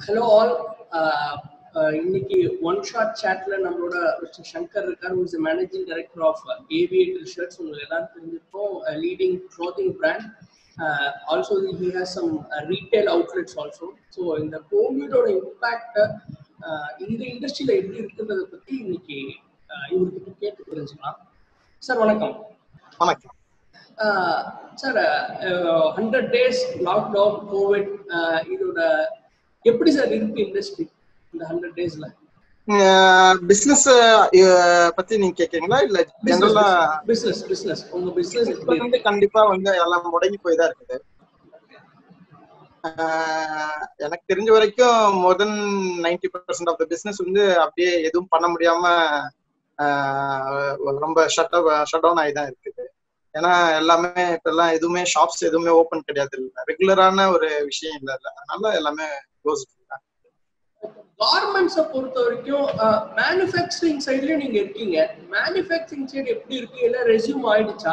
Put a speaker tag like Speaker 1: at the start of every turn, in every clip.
Speaker 1: Hello all இன்னைக்கு one shot சாட்ல நம்மளோட மிஸ்டர் சங்கர் இருக்கார் is managing director of Aviator shirts உங்களுக்கு எல்லாரும் தெரிஞ்சிருக்கும் leading clothing brand also he has some retail outlets also so இந்த கோவிடோட இம்பாக்ட் இந்த இண்டஸ்ட்ரியில எப்படி இருக்குன்றத பத்தி இன்னைக்கு இவர்கிட்ட கேட்டு தெரிஞ்சுக்கலாம் சார் வணக்கம்
Speaker 2: வணக்கம்
Speaker 1: sir hundred days lockdown covid இதோட எப்படி சார் இருக்கு இண்டஸ்ட்ரி இந்த ஹண்ட்ரட் டேஸ்ல
Speaker 2: பிசினஸ் பத்தி நீங்க கேக்குறீங்களா இல்ல ஜெனரலா
Speaker 1: பிசினஸ் பிசினஸ் உங்க பிசினஸ் எப்படி
Speaker 2: வந்து கண்டிப்பா வந்து எல்லாம் முடங்கி போய் தான் இருக்குது எனக்கு தெரிஞ்ச வரைக்கும் more then ninety percent of the business வந்து அப்படியே எதுவும் பண்ண முடியாம ரொம்ப ஷட் ஷட் டவுன் ஆகி தான் இருக்குது ஏன்னா எல்லாமே இப்ப எல்லாம் எதுவுமே ஷாப்ஸ் எதுவுமே ஓப்பன் கிடையாது இல்லை ரெகுலரான ஒரு விஷயம் இல்லை இல்லை அதனால எல்லாமே க்ளோஸ்
Speaker 1: கார்மெண்ட்ஸை பொறுத்த வரைக்கும் மேனுஃபேக்சரிங் சைட்லயும் நீங்க இருக்கீங்க மேனுஃபேக்சரிங் சைடு எப்படி இருக்கு எல்லாம் ரெசியூம் ஆயிடுச்சா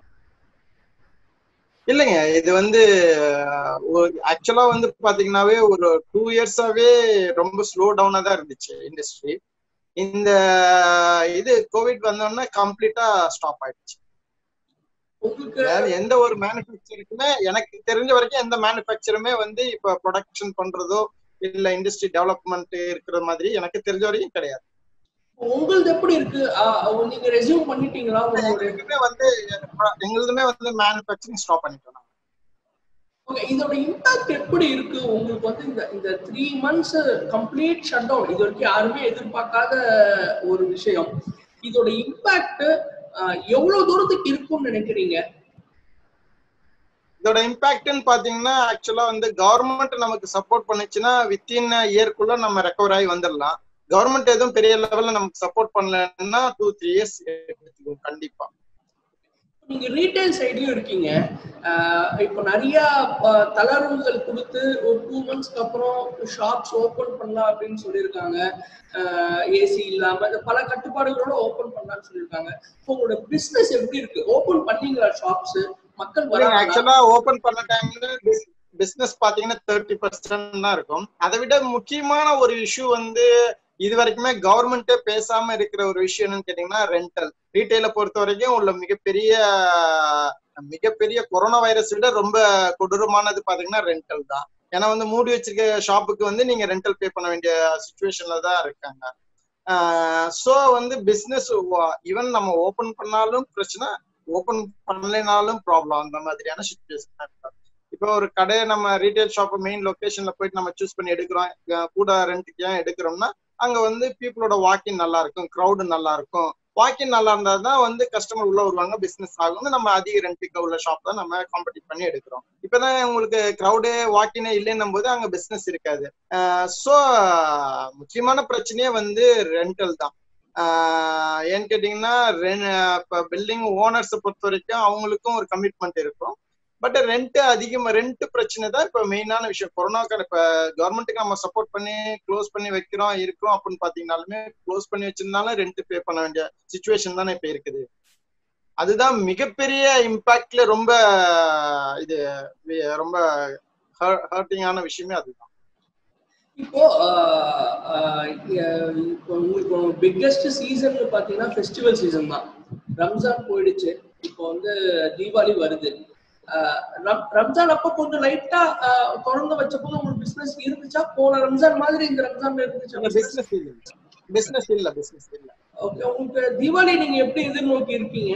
Speaker 2: இல்லைங்க இது வந்து ஆக்சுவலா வந்து பாத்தீங்கன்னாவே ஒரு டூ இயர்ஸாவே ரொம்ப ஸ்லோ டவுனா தான் இருந்துச்சு இண்டஸ்ட்ரி இந்த இது கோவிட் வந்தோடனே கம்ப்ளீட்டா ஸ்டாப் ஆயிடுச்சு எந்த ஒரு மேனுஃபேக்சருக்குமே எனக்கு தெரிஞ்ச வரைக்கும் எந்த மேனுஃபேக்சருமே வந்து இப்ப ப்ரொடக்ஷன் பண்றதோ இல்ல இண்டஸ்ட்ரி டெவலப்மெண்ட் இருக்கிற மாதிரி எனக்கு தெரிஞ்ச வரைக்கும் கிடையாது
Speaker 1: உங்களது எப்படி இருக்கு நீங்க ரெசியூம் பண்ணிட்டீங்களா
Speaker 2: எங்களுக்குமே வந்து எங்களுதுமே வந்து மேனுஃபேக்சரிங் ஸ்டாப் பண்ணிட்டோம்
Speaker 1: ஓகே இதோட இம்பாக்ட் எப்படி இருக்கு உங்களுக்கு வந்து இந்த இந்த three months complete shut down இது வரைக்கும் யாருமே எதிர்பார்க்காத ஒரு விஷயம் இதோட இம்பாக்ட் எவ்வளவு தூரத்துக்கு இருக்கும்னு நினைக்கிறீங்க
Speaker 2: இதோட இம்பாக்ட்னு பாத்தீங்கன்னா ஆக்சுவலா வந்து கவர்மெண்ட் நமக்கு சப்போர்ட் பண்ணுச்சுன்னா வித்தின் இயர்க்குள்ள நம்ம ரெக்கவர் ஆகி வந்துடலாம் கவர்மெண்ட் எதுவும் பெரிய லெவல்ல நமக்கு சப்போர்ட் பண்ணலன்னா டூ த்ரீ இயர்ஸ் எடுத்துக்கும் கண்டிப்பா
Speaker 1: நீங்க ரீட்டைல் சைட்லயும் இருக்கீங்க இப்போ நிறைய தளர்வுகள் கொடுத்து ஒரு டூ மந்த்ஸ்க்கு அப்புறம் ஷாப்ஸ் ஓபன் பண்ணலாம் அப்படின்னு சொல்லியிருக்காங்க ஏசி இல்லாம பல கட்டுப்பாடுகளோட ஓபன் பண்ணலாம்னு சொல்லியிருக்காங்க உங்களோட பிசினஸ் எப்படி இருக்கு ஓபன் பண்ணீங்களா ஷாப்ஸ் மக்கள்
Speaker 2: ஆக்சுவலா ஓபன் பண்ண டைம்ல பிசினஸ் பாத்தீங்கன்னா தேர்ட்டி பர்சன்ட் தான் இருக்கும் அதை விட முக்கியமான ஒரு இஷ்யூ வந்து இது வரைக்குமே கவர்மெண்டே பேசாம இருக்கிற ஒரு விஷயம் என்னன்னு கேட்டீங்கன்னா ரெண்டல் ரீட்டைல பொறுத்த வரைக்கும் உள்ள மிகப்பெரிய மிகப்பெரிய கொரோனா வைரஸ் விட ரொம்ப கொடூரமானது பாத்தீங்கன்னா ரெண்டல் தான் ஏன்னா வந்து மூடி வச்சிருக்க ஷாப்புக்கு வந்து நீங்க ரெண்டல் பே பண்ண வேண்டிய சுச்சுவேஷன்ல தான் இருக்காங்க ஸோ வந்து பிசினஸ் ஈவன் நம்ம ஓபன் பண்ணாலும் பிரச்சனை ஓபன் பண்ணலைனாலும் ப்ராப்ளம் அந்த மாதிரியான சுச்சுவேஷன் இப்போ ஒரு கடையை நம்ம ரீட்டைல் ஷாப் மெயின் லொகேஷன்ல போயிட்டு நம்ம சூஸ் பண்ணி எடுக்கிறோம் கூட ரெண்ட்டுக்கு ஏன் எடுக்கிறோம்னா அங்க வந்து பீப்புளோட வாக்கிங் நல்லா இருக்கும் க்ரௌடு நல்லா இருக்கும் வாக்கிங் நல்லா இருந்தா தான் வந்து கஸ்டமர் உள்ள வருவாங்க பிசினஸ் ஆகும் நம்ம அதிக ரெண்ட்டுக்கு உள்ள ஷாப் தான் நம்ம காம்படிட் பண்ணி எடுக்கிறோம் இப்பதான் உங்களுக்கு க்ரௌடே வாக்கினே இல்லைன்னும் போது அங்க பிசினஸ் இருக்காது ஸோ முக்கியமான பிரச்சனையே வந்து ரெண்டல் தான் ஏன்னு கேட்டீங்கன்னா இப்போ பில்டிங் ஓனர்ஸை பொறுத்த வரைக்கும் அவங்களுக்கும் ஒரு கமிட்மெண்ட் இருக்கும் பட் ரெண்ட் அதிகமா ரெண்ட் பிரச்சனை தான் இப்ப மெயினான விஷயம் கொரோனாக்கு இப்ப கவர்மெண்ட்டுக்கு நம்ம சப்போர்ட் பண்ணி க்ளோஸ் பண்ணி வைக்கிறோம் இருக்கிறோம் அப்படின்னு பாத்தீங்கன்னாலுமே க்ளோஸ் பண்ணி வச்சிருந்தாலும் ரெண்ட் பே பண்ண வேண்டிய சுச்சுவேஷன் தானே இப்ப இருக்குது அதுதான் மிகப்பெரிய இம்பாக்ட்ல ரொம்ப இது ரொம்ப ஹர்ட்டிங்கான விஷயமே அதுதான்
Speaker 1: இப்போ இப்போ உங்களுக்கு பிக்கெஸ்ட் சீசன் பாத்தீங்கன்னா ஃபெஸ்டிவல் சீசன் தான் ரம்ஜான் போயிடுச்சு இப்போ வந்து தீபாவளி வருது ரம்ஜான் அப்ப கொஞ்சம் லைட்டா திறந்து வச்ச போது உங்களுக்கு பிசினஸ் இருந்துச்சா போன ரம்ஜான் மாதிரி இந்த ரம்ஜான்ல இருந்துச்சா
Speaker 2: பிசினஸ் இல்ல பிசினஸ் இல்ல பிசினஸ் இல்ல
Speaker 1: ஓகே உங்களுக்கு தீபாவளி நீங்க எப்படி எதிர்நோக்கி இருக்கீங்க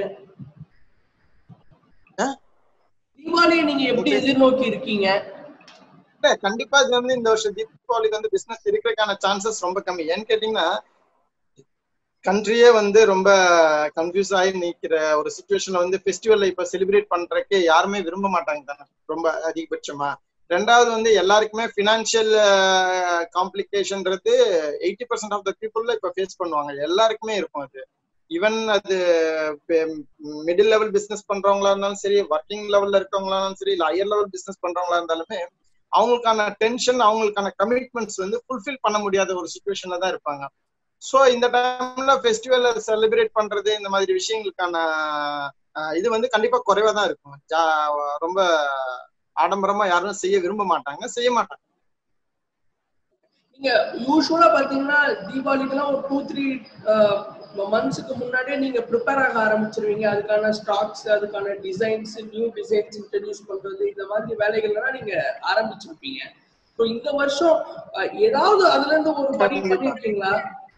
Speaker 1: தீபாவளியை நீங்க எப்படி எதிர்நோக்கி இருக்கீங்க
Speaker 2: இல்ல கண்டிப்பா இது வந்து இந்த வருஷம் தீபாவளிக்கு வந்து பிசினஸ் இருக்கிறதுக்கான சான்சஸ் ரொம்ப கம்மி ஏன்னு கேட்டீங்கன்னா கண்ட்ரியே வந்து ரொம்ப கன்ஃபியூஸ் ஆகி நிற்கிற ஒரு சுச்சுவேஷன்ல வந்து ஃபெஸ்டிவல்ல இப்ப செலிப்ரேட் பண்றதுக்கு யாருமே விரும்ப மாட்டாங்க தானே ரொம்ப அதிகபட்சமா ரெண்டாவது வந்து எல்லாருக்குமே பினான்சியல் காம்ப்ளிகேஷன்றது எயிட்டி பர்சன்ட் ஆஃப் த பீப்புள்ல இப்ப ஃபேஸ் பண்ணுவாங்க எல்லாருக்குமே இருக்கும் அது ஈவன் அது மிடில் லெவல் பிசினஸ் பண்றவங்களா இருந்தாலும் சரி ஒர்க்கிங் லெவல்ல இருக்கவங்களா இருந்தாலும் சரி இல்ல ஹையர் லெவல் பிசினஸ் பண்றவங்களா இருந்தாலுமே அவங்களுக்கான டென்ஷன் அவங்களுக்கான கமிட்மெண்ட்ஸ் வந்து ஃபுல்ஃபில் பண்ண முடியாத ஒரு சுச்சுவேஷன்ல தான் இருப்பாங்க ஸோ இந்த டைம்ல ஃபெஸ்டிவல் செலிப்ரேட் பண்றது இந்த மாதிரி விஷயங்களுக்கான இது வந்து கண்டிப்பா குறைவா தான் இருக்கும் ரொம்ப ஆடம்பரமா யாரும் செய்ய விரும்ப மாட்டாங்க செய்ய மாட்டாங்க
Speaker 1: நீங்க யூஸ்வலா பாத்தீங்கன்னா தீபாவளிக்கெல்லாம் ஒரு டூ த்ரீ மந்த்ஸுக்கு முன்னாடியே நீங்க ப்ரிப்பேர் ஆக ஆரம்பிச்சிருவீங்க அதுக்கான ஸ்டாக்ஸ் அதுக்கான டிசைன்ஸ் நியூ டிசைன்ஸ் இன்ட்ரடியூஸ் பண்றது இந்த மாதிரி வேலைகள்லாம் நீங்க ஆரம்பிச்சிருப்பீங்க ஸோ இந்த வருஷம் அஹ், ஏதாவது அதுல இருந்து ஒரு படி
Speaker 2: கண்டிப்பா.
Speaker 1: பண்ணிருக்கீங்களா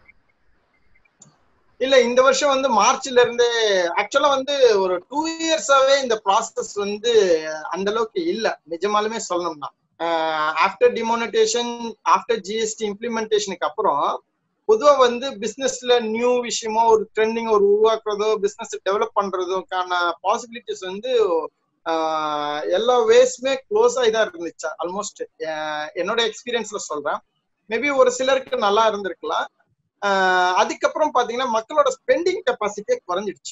Speaker 2: இல்ல இந்த வருஷம் வந்து மார்ச்ல இருந்து ஆக்சுவலா வந்து ஒரு டூ இயர்ஸாவே இந்த ப்ராசஸ் வந்து அந்த அளவுக்கு இல்ல நிஜமாலுமே சொல்லணும்னா ஆஃப்டர் டிமோனிட்டேஷன் ஆஃப்டர் ஜிஎஸ்டி இம்ப்ளிமெண்டேஷனுக்கு அப்புறம் பொதுவா வந்து பிசினஸ்ல நியூ விஷயமோ ஒரு ட்ரெண்டிங் ஒரு உருவாக்குறதோ பிசினஸ் டெவலப் பண்றதுக்கான பாசிபிலிட்டிஸ் வந்து ஆஹ், எல்லா வேஸ்மே க்ளோஸ் ஆகி தான் இருந்துச்சு ஆல்மோஸ்ட் என்னோட எக்ஸ்பீரியன்ஸ்ல சொல்றேன் மேபி ஒரு சிலருக்கு நல்லா இருந்திருக்கலாம் ஆஹ் அதுக்கப்புறம் பாத்தீங்கன்னா மக்களோட ஸ்பெண்டிங் கெப்பாசிட்டியே குறைஞ்சிடுச்சு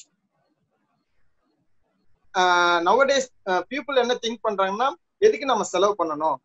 Speaker 2: நவடேஸ் பீப்புள் என்ன திங்க் பண்றாங்கன்னா எதுக்கு நம்ம செலவு பண்ணணும்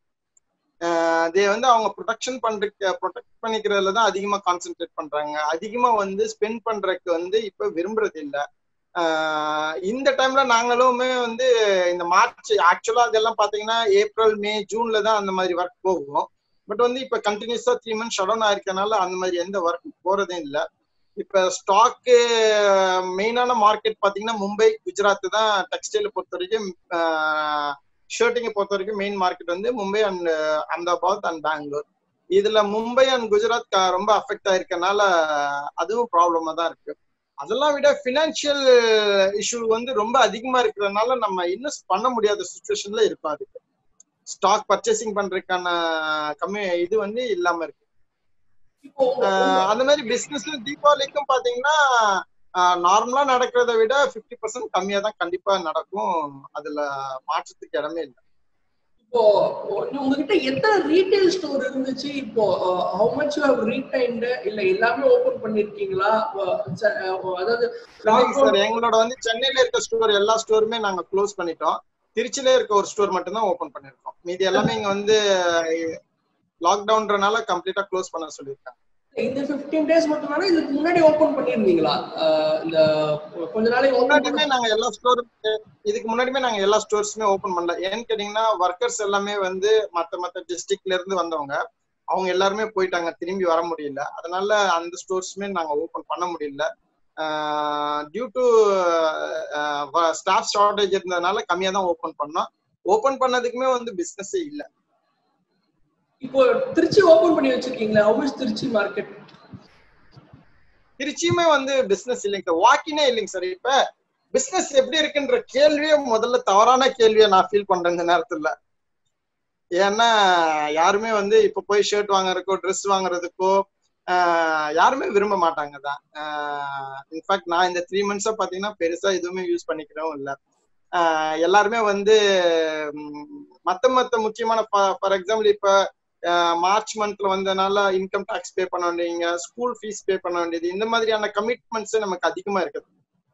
Speaker 2: தே வந்து அவங்க ப்ரொடெக்ஷன் பண்றதுக்கு ப்ரொடெக்ட் பண்ணிக்கிறதுல தான் அதிகமா கான்சென்ட்ரேட் பண்றாங்க அதிகமா வந்து ஸ்பெண்ட் பண்றதுக்கு வந்து இப்ப விரும்புறது இல்ல ஆஹ் இந்த டைம்ல நாங்களுமே வந்து இந்த மார்ச் ஆக்சுவலா அதெல்லாம் பாத்தீங்கன்னா ஏப்ரல் மே ஜூன்ல தான் அந்த மாதிரி ஒர்க் போகும் பட் வந்து இப்ப கண்டினியூஸா த்ரீ மந்த்ஸ் ஷட் டவுன் ஆயிருக்கனால அந்த மாதிரி எந்த ஒர்க் போறதே இல்ல இப்ப ஸ்டாக்கு மெயினான மார்க்கெட் பாத்தீங்கன்னா மும்பை குஜராத் தான் டெக்ஸ்டைல பொறுத்த வரைக்கும் ஷர்ட்டிங்கை பொறுத்த வரைக்கும் மெயின் மார்க்கெட் வந்து மும்பை அண்ட் அஹமதாபாத் அண்ட் பெங்களூர் இதுல மும்பை அண்ட் குஜராத் க- ரொம்ப அஃபெக்ட் ஆயிருக்கனால அதுவும் ப்ராப்ளமா தான் இருக்கு அதெல்லாம் விட ஃபினான்ஷியல் இஷ்யூ வந்து ரொம்ப அதிகமா இருக்கிறதுனால நம்ம இன்வெஸ்ட் பண்ண முடியாத சுச்சுவேஷன்ல இருக்கும் அதுக்கு ஸ்டாக் பர்ச்சேசிங் பண்றதுக்கான கம்மி இது வந்து இல்லாம இருக்கு
Speaker 1: இப்போ உங்க-
Speaker 2: ஆஹ் அந்த மாதிரி பிசினஸ் தீபாவளிக்கும் பாத்தீங்கன்னா நார்மலா நடக்கிறத விட 50% பர்சன்ட் கம்மியா தான் கண்டிப்பா நடக்கும் அதுல மாற்றத்துக்கு இடமே இல்லை
Speaker 1: இப்போ உ- உங்ககிட்ட எத்தனை ரீட்டைல் ஸ்டோர் இருந்துச்சு இப்போ how much you have retained இல்ல எல்லாமே ஓபன் பண்ணிருக்கீங்களா அஹ் ச- அஹ் அதாவது
Speaker 2: இல்லைங்க சார் எங்களோட வந்து சென்னையில இருக்க ஸ்டோர் எல்லா ஸ்டோருமே நாங்க க்ளோஸ் பண்ணிட்டோம் திருச்சியில இருக்க ஒரு ஸ்டோர் மட்டும் தான் ஓபன் பண்ணிருக்கோம் மீதி எல்லாமே இங்க வந்து லாக்டவுன்றனால கம்ப்ளீட்டா க்ளோஸ் பண்ண சொல்லியிருக்காங்க
Speaker 1: இந்த 15 டேஸ் மட்டும் தானே இதுக்கு முன்னாடி ஓபன் பண்ணிருந்தீங்களா அஹ் இந்த கொஞ்ச நாளைக்கு ஓபன்
Speaker 2: முன்னாடியுமே நாங்க எல்லா ஸ்டோரும் இதுக்கு முன்னாடியுமே நாங்க எல்லா ஸ்டோர்ஸுமே ஓபன் பண்ணல ஏன்னு கேட்டீங்கன்னா ஒர்க்கர்ஸ் எல்லாமே வந்து மத்த மத்த டிஸ்ட்ரிக்ட்ல இருந்து வந்தவங்க அவங்க எல்லாருமே போயிட்டாங்க திரும்பி வர முடியல அதனால அந்த ஸ்டோர்ஸுமே நாங்க ஓபன் பண்ண முடியல டியூ டு ஸ்டாஃப் ஷார்டேஜ் இருந்ததுனால கம்மியா தான் ஓபன் பண்ணோம் ஓபன் பண்ணதுக்குமே வந்து பிசினஸே இல்ல
Speaker 1: இப்போ திருச்சி ஓபன் பண்ணி வச்சிருக்கீங்களா ஹவு இஸ் திருச்சி மார்க்கெட்
Speaker 2: திருச்சியுமே வந்து பிசினஸ் இல்லைங்க சார் வாக்கினே இல்லைங்க சார் இப்ப பிசினஸ் எப்படி இருக்குன்ற கேள்வியே முதல்ல தவறான கேள்வியை நான் ஃபீல் பண்றேன் இந்த நேரத்துல ஏன்னா யாருமே வந்து இப்ப போய் ஷர்ட் வாங்குறதுக்கோ ட்ரெஸ் வாங்குறதுக்கோ ஆஹ் யாருமே விரும்ப மாட்டாங்க தான் இன்ஃபேக்ட் நான் இந்த த்ரீ மந்த்ஸா பாத்தீங்கன்னா பெருசா எதுவுமே யூஸ் பண்ணிக்கிறோம் இல்ல ஆஹ் எல்லாருமே வந்து ம், மத்த மத்த முக்கியமான ஃபார் எக்ஸாம்பிள் இப்ப மார்ச் மந்த்ல வந்தனால இன்கம் டாக்ஸ் பே பண்ண வேண்டியங்க ஸ்கூல் ஃபீஸ் பே பண்ண வேண்டியது இந்த மாதிரியான கமிட்மெண்ட்ஸ் நமக்கு அதிகமா இருக்குது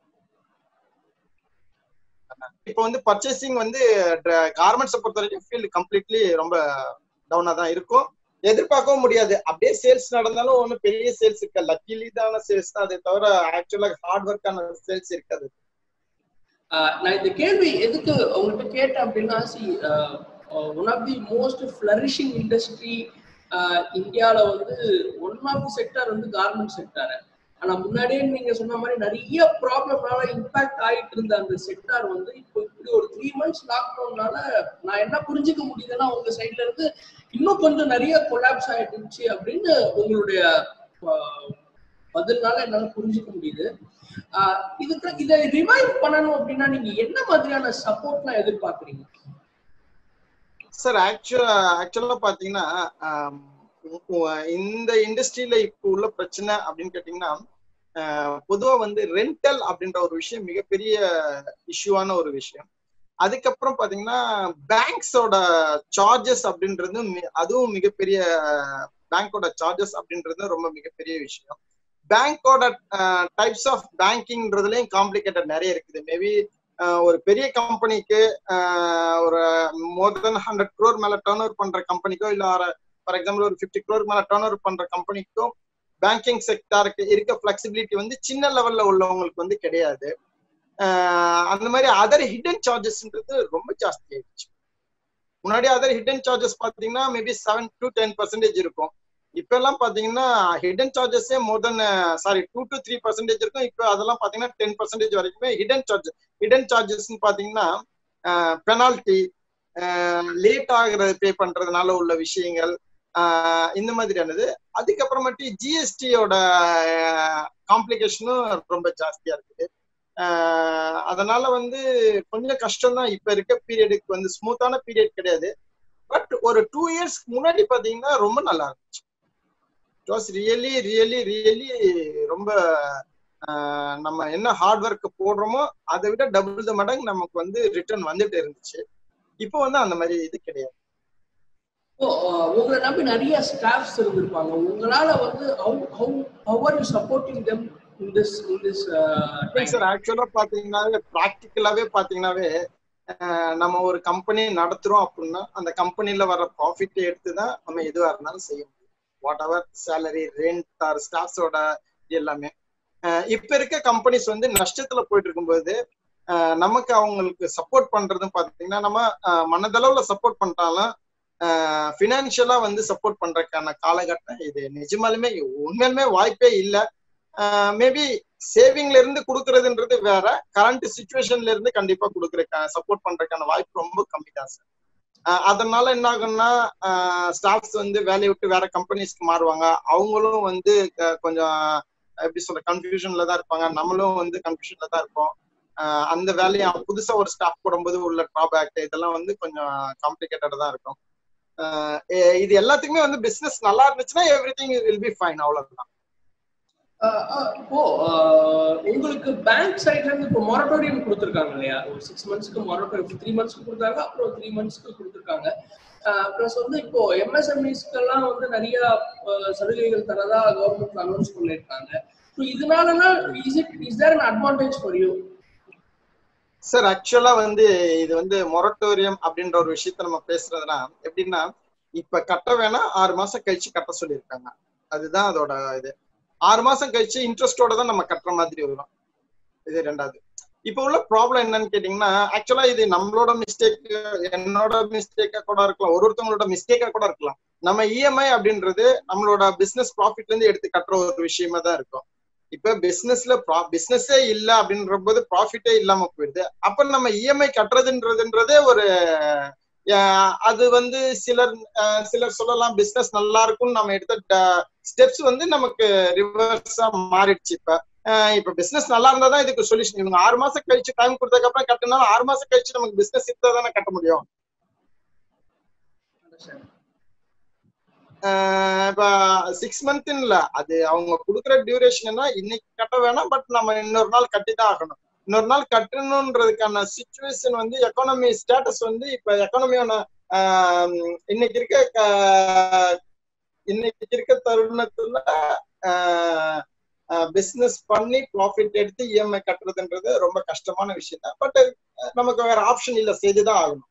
Speaker 2: இப்போ வந்து பர்ச்சேசிங் வந்து கார்மெண்ட்ஸை பொறுத்த வரைக்கும் ஃபீல்டு கம்ப்ளீட்லி ரொம்ப டவுனா தான் இருக்கும் எதிர்பார்க்கவும் முடியாது அப்படியே சேல்ஸ் நடந்தாலும் ஒன்றும் பெரிய சேல்ஸ் இருக்காது லக்கிலி தான சேல்ஸ் தான் அதை தவிர ஆக்சுவலா ஹார்ட் ஒர்க்கான சேல்ஸ் இருக்காது
Speaker 1: நான் இந்த கேள்வி எதுக்கு உங்கள்கிட்ட கேட்டேன் அப்படின்னா see one of the most flourishing industry இந்தியாவில் வந்து ஒன் ஆஃப் தி செக்டர் வந்து கார்மெண்ட் செக்டர் ஆனா முன்னாடியே நீங்க சொன்ன மாதிரி நிறைய ப்ராப்ளம்னால இம்பாக்ட் ஆயிட்டு இருந்த அந்த செக்டார் வந்து இப்போ இப்படி ஒரு த்ரீ மந்த்ஸ் லாக்டவுன்னால நான் என்ன புரிஞ்சுக்க முடியுதுன்னா உங்க சைட்ல இருந்து இன்னும் கொஞ்சம் நிறைய கொலாப்ஸ் ஆயிட்டு இருந்துச்சு அப்படின்னு உங்களுடைய ஆஹ், பதில்னால என்னால புரிஞ்சுக்க முடியுது ஆஹ், இதுக்கு இதை ரிவைவ் பண்ணணும் அப்படின்னா நீங்க என்ன மாதிரியான சப்போர்ட்லாம் எதிர்பார்க்குறீங்க
Speaker 2: சார் ஆக்சுவலா ஆக்சுவலா பாத்தீங்கன்னா ஆம், உ- இந்த இண்டஸ்ட்ரியில இப்போ உள்ள பிரச்சனை அப்படின்னு கேட்டீங்கன்னா ஆஹ், பொதுவா வந்து ரெண்டல் அப்படின்ற ஒரு விஷயம் மிகப்பெரிய இஷ்யூவான ஒரு விஷயம் அதுக்கப்புறம் பாத்தீங்கன்னா பேங்க்ஸோட சார்ஜஸ் அப்படின்றது மி- அதுவும் மிகப்பெரிய பேங்கோட சார்ஜஸ் அப்படின்றது ரொம்ப மிகப்பெரிய விஷயம் பேங்கோட டைப்ஸ் ஆஃப் பேங்கிங்ன்றதுலயும் காம்ப்ளிகேட்டட் நிறைய இருக்குது மேபி ஒரு பெரிய கம்பெனிக்கு ஒரு மோர் தென் ஹண்ட்ரட் க்ரோர் மேல டேர்ன் ஓவர் பண்ற கம்பெனிக்கோ இல்ல ஃபார் எக்ஸாம்பிள் ஒரு ஃபிஃப்டி க்ரோர் மேல டேர்ன் ஓவர் பண்ற கம்பெனிக்கோ பேங்கிங் செக்டாருக்கு இருக்க ஃபிளெக்சிபிலிட்டி வந்து சின்ன லெவல்ல உள்ளவங்களுக்கு வந்து கிடையாது ஆஹ் அந்த மாதிரி அதர் ஹிடன் சார்ஜஸ்ன்றது ரொம்ப ஜாஸ்தி ஆயிடுச்சு முன்னாடி அதர் ஹிடன் சார்ஜஸ் பாத்தீங்கன்னா maybe seven to ten percentage இருக்கும் இப்ப எல்லாம் பாத்தீங்கன்னா ஹிடன் சார்ஜஸே more then sorry two to three percentage இருக்கும் இப்போ அதெல்லாம் பாத்தீங்கன்னா டென் பர்சன்டேஜ் வரைக்குமே ஹிடன் சார்ஜ் ஹிடன் சார்ஜஸ் பாத்தீங்கன்னா பெனால்டி லேட் ஆகுறது பே பண்றதுனால உள்ள விஷயங்கள் ஆஹ் இந்த மாதிரியானது அதுக்கப்புறமேட்டு ஜிஎஸ்டியோட காம்ப்ளிகேஷனும் ரொம்ப ஜாஸ்தியா இருக்குது ஆஹ் அதனால வந்து கொஞ்சம் கஷ்டம் தான் இப்ப இருக்க பீரியடுக்கு வந்து ஸ்மூத்தான பீரியட் கிடையாது பட் ஒரு டூ இயர்ஸ்க்கு முன்னாடி பாத்தீங்கன்னா ரொம்ப நல்லா இருந்துச்சு it was really really really ரொம்ப ஆஹ் நம்ம என்ன ஹார்ட் ஒர்க் போடுறோமோ அதை விட டபுள் த மடங்கு நமக்கு வந்து ரிட்டர்ன் வந்துட்டு இருந்துச்சு இப்போ வந்து அந்த மாதிரி இது கிடையாது
Speaker 1: இப்போ அஹ், உங்களை நம்பி நிறைய ஸ்டாஃப்ஸ் இருந்திருப்பாங்க உங்களால வந்து how how how are you supporting them in this in this
Speaker 2: sir ஆக்சுவலா பாத்தீங்கன்னாவே ப்ராக்டிக்கலாவே பாத்தீங்கன்னாவே அஹ் நம்ம ஒரு கம்பெனி நடத்துறோம் அப்படின்னா அந்த கம்பெனில வர ப்ராஃபிட் எடுத்து தான் நம்ம எதுவா இருந்தாலும் செய்ய முடியும் whatever salary rent or ஸ்டாஃப்ஸோட எல்லாமே அஹ் இப்ப இருக்க கம்பெனிஸ் வந்து நஷ்டத்துல போயிட்டு இருக்கும்போது அஹ் நமக்கு அவங்களுக்கு சப்போர்ட் பண்றதும் பாத்தீங்கன்னா நம்ம அஹ் மனதளவுல சப்போர்ட் பண்ணிட்டாலும் ஃபினான்ஷியலா வந்து சப்போர்ட் பண்றதுக்கான காலகட்டம் இது நிஜமாலுமே உண்மையாலுமே வாய்ப்பே இல்லை மேபி சேவிங்ல இருந்து கொடுக்கறதுன்றது வேற கரண்ட் சுச்சுவேஷன்ல இருந்து கண்டிப்பா கொடுக்குற சப்போர்ட் பண்றதுக்கான வாய்ப்பு ரொம்ப கம்மி தான் சார் அதனால என்ன ஆகும்னா ஸ்டாஃப்ஸ் வந்து வேலையை விட்டு வேற கம்பெனிஸ்க்கு மாறுவாங்க அவங்களும் வந்து அஹ், கொஞ்சம் எப்படி சொல்ற கன்ஃபியூஷன்ல தான் இருப்பாங்க நம்மளும் வந்து கன்ஃபியூஷன்ல தான் இருப்போம் அஹ், அந்த வேலையை புதுசா ஒரு ஸ்டாஃப் போடும்போது உள்ள டிராபேக் இதெல்லாம் வந்து கொஞ்சம் காம்ப்ளிகேட்டடா தான் இருக்கும் அஹ், எ- இது எல்லாத்துக்குமே வந்து பிசினஸ் நல்லா இருந்துச்சுன்னா everything will be fine அவ்வளவுதான்
Speaker 1: இப்போ அஹ், உங்களுக்கு பேங்க் சைட்ல இருந்து இப்போ மொரட்டோரியம் கொடுத்துருக்காங்க இல்லையா ஒரு சிக்ஸ் மந்த்ஸ்க்கு மொரட்டோரியம் த்ரீ மந்த்ஸ்க்கு கொடுத்தாங்க அப்புறம் த்ரீ மந்த்ஸ்க்கு கொடுத்துருக்காங்க ப்ளஸ் வந்து இப்போ எம்எஸ்எம்இஸ்க்கெல்லாம் வந்து நிறைய அஹ், சலுகைகள் தரதா கவர்மெண்ட் அனௌன்ஸ் பண்ணியிருக்காங்க ஸோ இதனாலனா is it is there an advantage for you
Speaker 2: sir ஆக்சுவலா வந்து இது வந்து மொரட்டோரியம் அப்படின்ற ஒரு விஷயத்த நம்ம பேசுறதுனா எப்படின்னா இப்ப கட்ட வேணாம் ஆறு மாசம் கழிச்சு கட்ட சொல்லியிருக்காங்க அதுதான் அதோட இது ஆறு மாசம் கழிச்சு இன்ட்ரெஸ்டோட தான் நம்ம கட்டுற மாதிரி வரும் இது ரெண்டாவது இப்ப உள்ள ப்ராப்ளம் என்னன்னு கேட்டீங்கன்னா ஆக்சுவலா இது நம்மளோட மிஸ்டேக் என்னோட மிஸ்டேக்கா கூட இருக்கலாம் ஒரு ஒருத்தவங்களோட மிஸ்டேக்கா கூட இருக்கலாம் நம்ம இஎம்ஐ அப்படின்றது நம்மளோட பிசினஸ் ப்ராஃபிட்ல இருந்து எடுத்து கட்டுற ஒரு விஷயமா தான் இருக்கும் இப்ப பிசினஸ்ல பிசினஸே இல்ல அப்படின்ற போது ப்ராஃபிட்டே இல்லாம போயிடுது அப்ப நம்ம இஎம்ஐ கட்டுறதுன்றதுன்றதே ஒரு அஹ், அது வந்து சிலர் அஹ், சிலர் சொல்லலாம் பிசினஸ் நல்லா இருக்கும்னு நம்ம எடுத்த ஸ்டெப்ஸ் வந்து நமக்கு ரிவர்ஸா மாறிடுச்சு இப்ப அஹ், இப்ப பிசினஸ் நல்லா இருந்தா தான் இதுக்கு சொல்யூஷன் இவங்க ஆறு மாசம் கழிச்சு டைம் கொடுத்ததுக்கு அப்புறம் கட்டினாலும் ஆறு மாசம் கழிச்சு நமக்கு பிசினஸ் இருந்தா தானே கட்ட முடியும் ஆஹ் இப்ப சிக்ஸ் மந்த் இல்ல அது அவங்க கொடுக்குற டியூரேஷன்னா இன்னைக்கு கட்ட வேணாம் பட் நம்ம இன்னொரு நாள் கட்டி தான் ஆகணும் இன்னொரு நாள் கட்டணுன்றதுக்கான சுச்சுவேஷன் வந்து எக்கானமி ஸ்டேட்டஸ் வந்து இப்ப எக்கானமியான இன்னைக்கு இருக்க ஆஹ் இன்னைக்கு இருக்க தருணத்துல பிசினஸ் பண்ணி ப்ராஃபிட் எடுத்து இஎம்ஐ கட்டுறதுன்றது ரொம்ப கஷ்டமான விஷயம் தான் பட் நமக்கு வேற ஆப்ஷன் இல்ல செய்துதான் ஆகணும்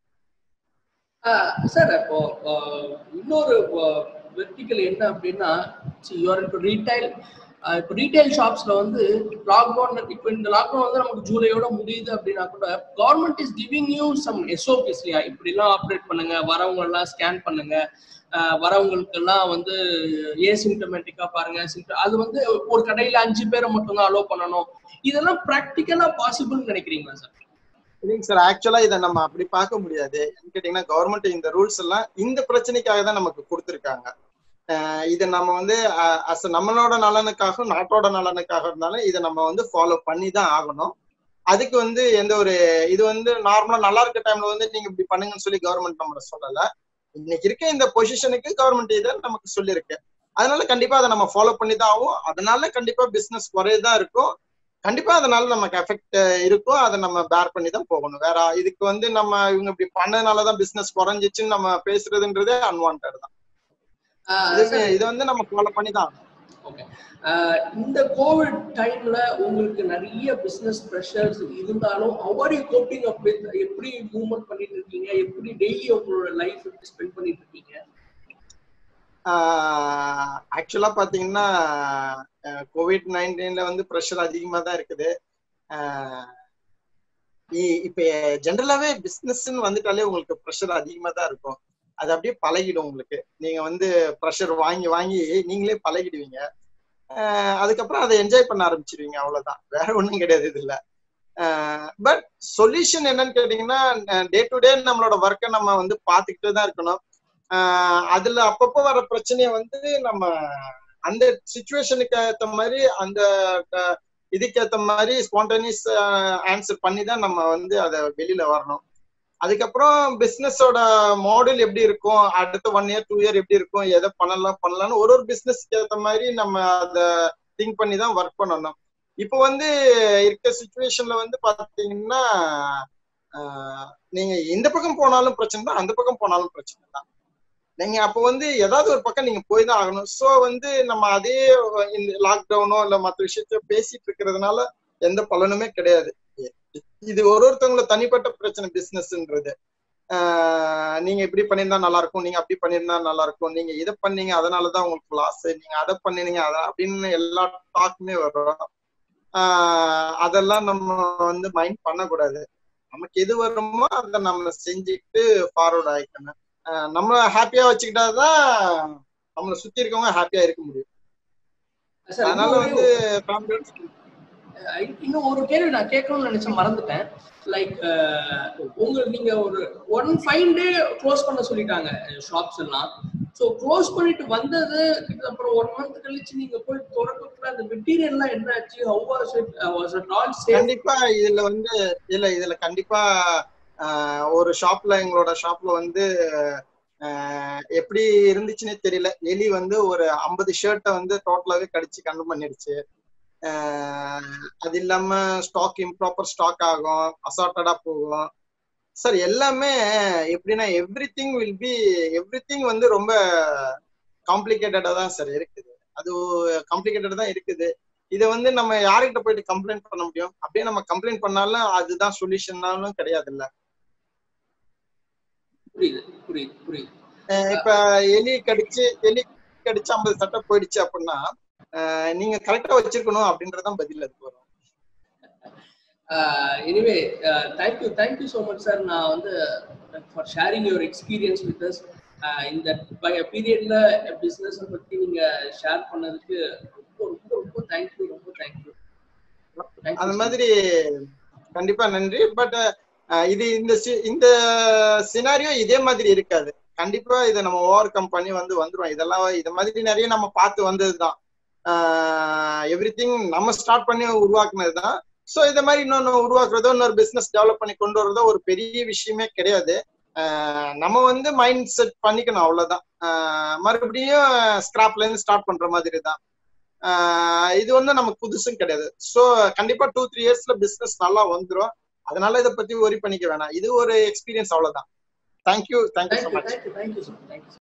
Speaker 1: சார் இப்போ அஹ், இன்னொரு வெர்டிக்கல் என்ன அப்படின்னா யூஆர் இப்போ ரீட்டைல் இப்போ ரீட்டைல் ஷாப்ஸ்ல வந்து லாக்டவுன் இப்போ இந்த லாக்டவுன் வந்து நமக்கு ஜூலையோட முடியுது அப்படின்னா கூட government is giving you some SOPs இல்லையா இப்படிலாம் ஆப்ரேட் பண்ணுங்க வரவங்க எல்லாம் ஸ்கேன் பண்ணுங்க அஹ், வரவங்களுக்கெல்லாம் வந்து ஏசிம்டமேட்டிக்கா பாருங்க symptom- அது வந்து ஒரு கடையில அஞ்சு பேரை மட்டும் தான் அலோவ் பண்ணணும் இதெல்லாம் ப்ராக்டிக்கலா பாசிபிள்னு நினைக்கிறீங்களா சார்
Speaker 2: இல்லைங்க சார் ஆக்சுவலா இதை நம்ம அப்படி பார்க்க முடியாது ஏன்னு கேட்டீங்கன்னா கவர்மெண்ட் இந்த ரூல்ஸ் எல்லாம் இந்த பிரச்சனைக்காக தான் நமக்கு கொடுத்துருக்காங்க அஹ் இதை நம்ம வந்து அஸ் நம்மளோட நலனுக்காகவும் நாட்டோட நலனுக்காக இருந்தாலும் இதை நம்ம வந்து ஃபாலோ பண்ணி தான் ஆகணும் அதுக்கு வந்து எந்த ஒரு இது வந்து நார்மலா நல்லா இருக்க டைம்ல வந்து நீங்க இப்படி பண்ணுங்கன்னு சொல்லி கவர்மெண்ட் நம்மள சொல்லல இன்னைக்கு இருக்க இந்த பொசிஷனுக்கு கவர்மெண்ட் இதை நமக்கு சொல்லியிருக்கு அதனால கண்டிப்பா அதை நம்ம ஃபாலோ பண்ணி தான் ஆகும் அதனால கண்டிப்பா பிசினஸ் குறையதான் இருக்கும் கண்டிப்பா அதனால நமக்கு எஃபெக்ட் இருக்கும் அதை நம்ம பேர் பண்ணி தான் போகணும் வேற இதுக்கு வந்து நம்ம இவங்க இப்படி பண்ணதுனாலதான் பிசினஸ் குறைஞ்சிச்சுன்னு நம்ம பேசுறதுன்றதே அன்வான்ட் தான்
Speaker 1: அஹ்,
Speaker 2: இது
Speaker 1: sir,
Speaker 2: இது வந்து நம்ம ஃபாலோ பண்ணி தான் ஆகணும்.
Speaker 1: ஓகே இந்த கோவிட் டைம்ல உங்களுக்கு நிறைய பிசினஸ் ப்ரெஷர்ஸ் இருந்தாலும் how are you coping up with எப்படி மூவ்மெண்ட் பண்ணிட்டு இருக்கீங்க எப்படி டெய்லி உங்களோட லைஃப் ஸ்பெண்ட் பண்ணிட்டு இருக்கீங்க
Speaker 2: ஆக்சுவலா பாத்தீங்கன்னா கோவிட் நைன்டீன்ல வந்து ப்ரெஷர் அதிகமா தான் இருக்குது ஆஹ் இ- இப்ப ஜென்ரலாவே பிசினஸ்ன்னு வந்துட்டாலே உங்களுக்கு ப்ரெஷர் அதிகமா தான் இருக்கும் அது அப்படியே பழகிடும் உங்களுக்கு நீங்க வந்து ப்ரெஷர் வாங்கி வாங்கி நீங்களே பழகிடுவீங்க ஆஹ் அதுக்கப்புறம் அதை என்ஜாய் பண்ண ஆரம்பிச்சிருவீங்க அவ்வளவுதான் வேற ஒண்ணும் கிடையாது இதுல பட் சொல்யூஷன் என்னன்னு கேட்டீங்கன்னா டே டு டே நம்மளோட ஒர்க்கை நம்ம வந்து பார்த்துக்கிட்டே தான் இருக்கணும் ஆஹ் அதுல அப்பப்போ வர பிரச்சனையை வந்து நம்ம அந்த சுச்சுவேஷனுக்கு ஏத்த மாதிரி அந்த அஹ், இதுக்கு ஏத்த மாதிரி ஸ்பான்டனியஸ் ஆன்சர் பண்ணி தான் நம்ம வந்து அதை வெளியில வரணும் அதுக்கப்புறம் பிசினஸோட மாடல் எப்படி இருக்கும் அடுத்த ஒன் இயர் டூ இயர் எப்படி இருக்கும் எதை பண்ணலாம் பண்ணலாம்னு ஒரு ஒரு பிசினஸ்க்கு ஏத்த மாதிரி நம்ம அதை திங்க் பண்ணி தான் ஒர்க் பண்ணணும் இப்போ வந்து இருக்க சுச்சுவேஷன்ல வந்து பாத்தீங்கன்னா ஆஹ், நீங்க இந்த பக்கம் போனாலும் பிரச்சனை தான் அந்த பக்கம் போனாலும் பிரச்சனை தான் நீங்க அப்போ வந்து ஏதாவது ஒரு பக்கம் நீங்க போய் தான் ஆகணும் ஸோ வந்து நம்ம அதே இந்த லாக்டவுனோ இல்ல மற்ற விஷயத்த பேசிட்டு இருக்கிறதுனால எந்த பலனுமே கிடையாது இது ஒரு ஒருத்தவங்கள தனிப்பட்ட பிரச்சனை பிசினஸ்ன்றது ஆஹ் நீங்க இப்படி பண்ணியிருந்தா நல்லா இருக்கும் நீங்க அப்படி பண்ணியிருந்தா நல்லா இருக்கும் நீங்க இதை பண்ணீங்க அதனாலதான் உங்களுக்கு லாஸ் நீங்க அதை பண்ணினீங்க அத அப்படின்னு எல்லா டாக்குமே வரும் ஆஹ் அதெல்லாம் நம்ம வந்து மைண்ட் பண்ணக்கூடாது நமக்கு எது வருமோ அதை நம்ம செஞ்சுட்டு ஃபார்வர்ட் ஆயிக்கணும் ஆஹ் நம்ம ஹாப்பியா வச்சுக்கிட்டாதான் நம்மளை சுத்தி இருக்கவங்க ஹாப்பியா இருக்க முடியும்
Speaker 1: சார்
Speaker 2: அதனால
Speaker 1: இன்னும்
Speaker 2: வந்து confidence-
Speaker 1: அஹ் இன்னும் ஒரு கேள்வி நான் கேட்கணும்னு நினைச்சேன் மறந்துட்டேன் லைக் உங்களுக்கு நீங்க ஒரு ஒன் ஃபைவ் டே க்ளோஸ் பண்ண சொல்லிட்டாங்க ஷாப்ஸ் எல்லாம் ஸோ க்ளோஸ் பண்ணிட்டு வந்தது அப்புறம் ஒன் மந்த் கழிச்சு நீங்க போய் திறக்கக்குள்ள அந்த மெட்டீரியல்லாம் என்ன ஆச்சு how was it was it all safe
Speaker 2: கண்டிப்பா இதுல வந்து இல்ல இதுல கண்டிப்பா ஆஹ், ஒரு ஷாப்ல எங்களோட ஷாப்ல வந்து ஆஹ், எப்படி இருந்துச்சுன்னே தெரியல எலி வந்து ஒரு ஐம்பது ஷர்ட்டை வந்து டோட்டலாவே கடிச்சு கண்டு பண்ணிடுச்சு ஆஹ், அது இல்லாம ஸ்டாக் இம்ப்ராப்பர் ஸ்டாக் ஆகும் அசார்ட்டடா போகும் சார் எல்லாமே எப்படின்னா everything will be everything வந்து ரொம்ப காம்ப்ளிகேட்டடா தான் சார் இருக்குது அது காம்ப்ளிகேட்டட் தான் இருக்குது இதை வந்து நம்ம யார்கிட்ட போயிட்டு கம்ப்ளைண்ட் பண்ண முடியும் அப்படியே நம்ம கம்ப்ளைண்ட் பண்ணாலும் அதுதான் சொல்யூஷன்னாலும் கிடையாது இல்ல
Speaker 1: புரியுது புரியுது புரியுது
Speaker 2: அஹ் இப்ப எலி கடிச்சு எலி கடிச்சு ஐம்பது சட்டை போயிடுச்சு அப்படின்னா அஹ் நீங்க கரெக்டா வச்சிருக்கணும் அப்படின்றதான் பதில் அது வரும்
Speaker 1: anyway thank you thank you so much sir நான் வந்து for sharing your experience with us இந்த பீரியட்ல பிஸ்னஸை பத்தி நீங்க ஷேர் பண்ணதுக்கு ரொம்ப ரொம்ப ரொம்ப தேங்க்யூ ரொம்ப தேங்க்யூ
Speaker 2: அந்த மாதிரி கண்டிப்பா நன்றி பட் இது இந்த சி- இந்த சினாரியோ இதே மாதிரி இருக்காது கண்டிப்பா இதை நம்ம ஓவர் கம் பண்ணி வந்து வந்துரும் இதெல்லாம் இது மாதிரி நிறைய நம்ம பார்த்து வந்ததுதான் எவ்ரி திங் நம்ம ஸ்டார்ட் பண்ணி உருவாக்குனது தான் ஸோ இந்த மாதிரி இன்னொன்று உருவாக்குறதோ இன்னொரு பிசினஸ் டெவலப் பண்ணி கொண்டு வரதோ ஒரு பெரிய விஷயமே கிடையாது ஆஹ் நம்ம வந்து மைண்ட் செட் பண்ணிக்கணும் அவ்வளவுதான் ஆஹ் மறுபடியும் ஸ்கிராப்ல இருந்து ஸ்டார்ட் பண்ற மாதிரி தான் ஆஹ் இது வந்து நமக்கு புதுசும் கிடையாது ஸோ கண்டிப்பா டூ த்ரீ இயர்ஸ்ல பிசினஸ் நல்லா வந்துரும் அதனால இதை பத்தி ஒரி பண்ணிக்க வேணாம் இது ஒரு எக்ஸ்பீரியன்ஸ் அவ்வளவுதான் thank you thank you so
Speaker 1: thank you
Speaker 2: much
Speaker 1: thank you thank you sir thank you